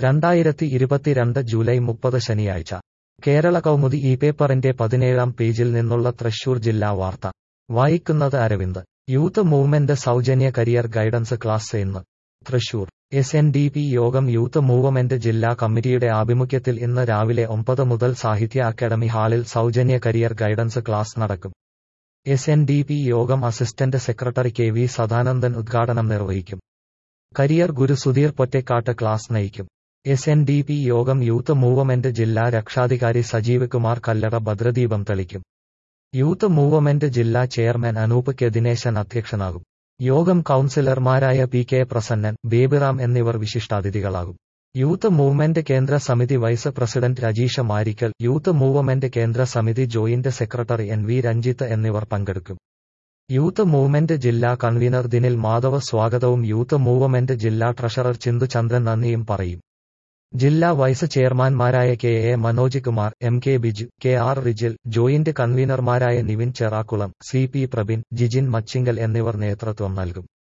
രണ്ടായിരത്തി ഇരുപത്തിരണ്ട് ജൂലൈ മുപ്പത് ശനിയാഴ്ച കേരള കൗമുദി ഈ പേപ്പറിന്റെ പതിനേഴാം പേജിൽ നിന്നുള്ള തൃശൂർ ജില്ലാ വാർത്ത വായിക്കുന്നത് അരവിന്ദ് യൂത്ത് മൂവ്മെന്റ് സൗജന്യ കരിയർ ഗൈഡൻസ് ക്ലാസ് ഇന്ന് Thrissur S N D P യോഗം യൂത്ത് മൂവ്മെന്റ് ജില്ലാ കമ്മിറ്റിയുടെ ആഭിമുഖ്യത്തിൽ ഇന്ന് രാവിലെ ഒമ്പത് മുതൽ സാഹിത്യ അക്കാദമി ഹാളിൽ സൗജന്യ കരിയർ ഗൈഡൻസ് ക്ലാസ് നടക്കും എസ് എൻ ഡി പി യോഗം assistant secretary K V Sadanandan ഉദ്ഘാടനം നിർവഹിക്കും കരിയർ ഗുരു സുധീർ പൊറ്റക്കാട്ട് ക്ലാസ് നയിക്കും എസ് എൻ ഡി പി യോഗം യൂത്ത് മൂവ്മെന്റ് ജില്ലാ രക്ഷാധികാരി സജീവ് കുമാർ കല്ലറ ഭദ്രദീപം തെളിക്കും യൂത്ത് മൂവ്മെന്റ് ജില്ലാ ചെയർമാൻ അനൂപ് കെ ദിനേശൻ അധ്യക്ഷനാകും യോഗം കൌൺസിലർമാരായ പി കെ പ്രസന്നൻ ബേബിറാം എന്നിവർ വിശിഷ്ടാതിഥികളാകും യൂത്ത് മൂവ്മെന്റ് കേന്ദ്ര സമിതി vice president Rajeesha Marikkal youth movement കേന്ദ്ര സമിതി joint secretary N V Ranjith എന്നിവർ പങ്കെടുക്കും യൂത്ത് മൂവ്മെന്റ് ജില്ലാ കൺവീനർ ദിനിൽ മാധവ് സ്വാഗതവും യൂത്ത് മൂവ്മെന്റ് ജില്ലാ ട്രഷറർ ചിന്തു ചന്ദ്രൻ നന്ദിയും പറയും ജില്ലാ വൈസ് ചെയർമാൻമാരായ K A Manoj Kumar M K Biju K R Rijil joint കൺവീനർമാരായ നിവിൻ ചെറാക്കുളം സി പി പ്രബിൻ ജിജിൻ മച്ചിങ്കൽ എന്നിവർ നേതൃത്വം നൽകും